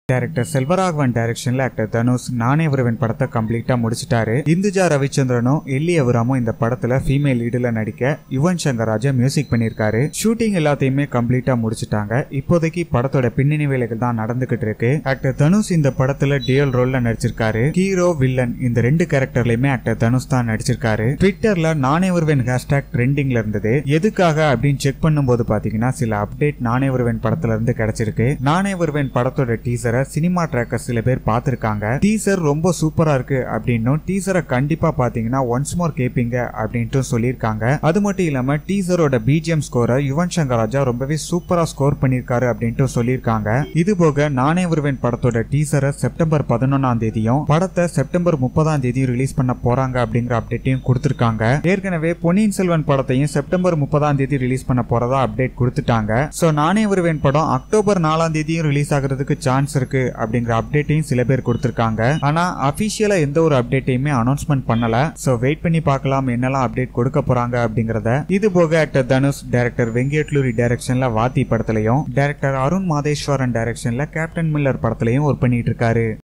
director Selvaraghavan டைரக்ஷன்ல actor Dhanush நானே ஒருவன் படத்தை கம்ப்ளீட்டா முடிச்சிட்டாரு இந்துஜா ரவிச்சந்திரனும் எல்லி அவுராமும் இந்த படத்துல ஃபீமேல் லீடுல நடிக்க யுவன் சங்கர் ராஜா மியூசிக் பண்ணியிருக்காரு ஷூட்டிங் எல்லாத்தையுமே கம்ப்ளீட்டா முடிச்சிட்டாங்க இப்போதைக்கு படத்தோட பின்னணி வேலைகள் தான் நடந்துகிட்டு இருக்கு ஆக்டர் தனுஷ் இந்த படத்துல டியல் ரோல்ல நடிச்சிருக்காரு ஹீரோ வில்லன் இந்த ரெண்டு கேரக்டர்லயுமே ஆக்டர் தனுஷ் தான் நடிச்சிருக்காரு ட்விட்டர்ல நானே ஒருவன் ஹேஷ்டாக் ட்ரெண்டிங்ல இருந்தது எதுக்காக அப்படின்னு செக் பண்ணும்போது பாத்தீங்கன்னா சில அப்டேட் நானே ஒருவன் படத்துல இருந்து கிடைச்சிருக்கு நானே ஒருவன் படத்தோட டீசரை சினிமா ட்ராக்கர் சில பேர் பார்த்திருக்காங்க டீசர் ரொம்ப சூப்பரா இருக்கு அப்படின்னும் டீசரை கண்டிப்பா பாத்தீங்கன்னா ஒன்ஸ் மோர் கேப்பீங்க அப்படின்ட்டு சொல்லியிருக்காங்க அது மட்டும் இல்லாம டீசரோட பிஜிஎம் ஸ்கோரை யுவன் சங்கர் ராஜா ரொம்பவே சூப்பரா ஸ்கோர் பண்ணியிருக்காரு அப்படின்ட்டு சொல்லியிருக்காங்க இது போக நானே ஒருவன் படத்தோட டீசரை செப்டம்பர் பதினொன்னாம் தேதியும் படத்தை செப்டம்பர் முப்பதாம் தேதியும் ரிலீஸ் பண்ண போறாங்க அப்படிங்கிற அப்டேட்டையும் கொடுத்திருக்காங்க ஏற்கனவே பொன்னியின் செல்வன் படத்தையும் செப்டம்பர் முப்பதாம் தேதி ரிலீஸ் பண்ண போறதா அப்டேட் கொடுத்துட்டாங்க சோ நானே ஒருவன் படம் அக்டோபர் நாலாம் தேதியும் ரிலீஸ் ஆகிறதுக்கு சான்ஸ் இருக்கு அப்படிங்கிற அப்டேட்டையும் சில பேர் கொடுத்திருக்காங்க ஆனா அபிஷியலா எந்த ஒரு அப்டேட்டையுமே அனௌன்ஸ்மெண்ட் பண்ணல சோ வெயிட் பண்ணி பார்க்கலாம் என்னெல்லாம் அப்டேட் கொடுக்க போறாங்க அப்படிங்கறத இது போக ஆக்டர் தனுஷ் டைரக்டர் வெங்கட்லூரி டைரக்ஷன்ல வாத்தி படத்திலையும் டைரக்டர் அருண் மாதேஸ்வரன் டைரக்ஷன்ல கேப்டன் மில்லர் படத்திலையும் ஒர்க் பண்ணிட்டு இருக்காரு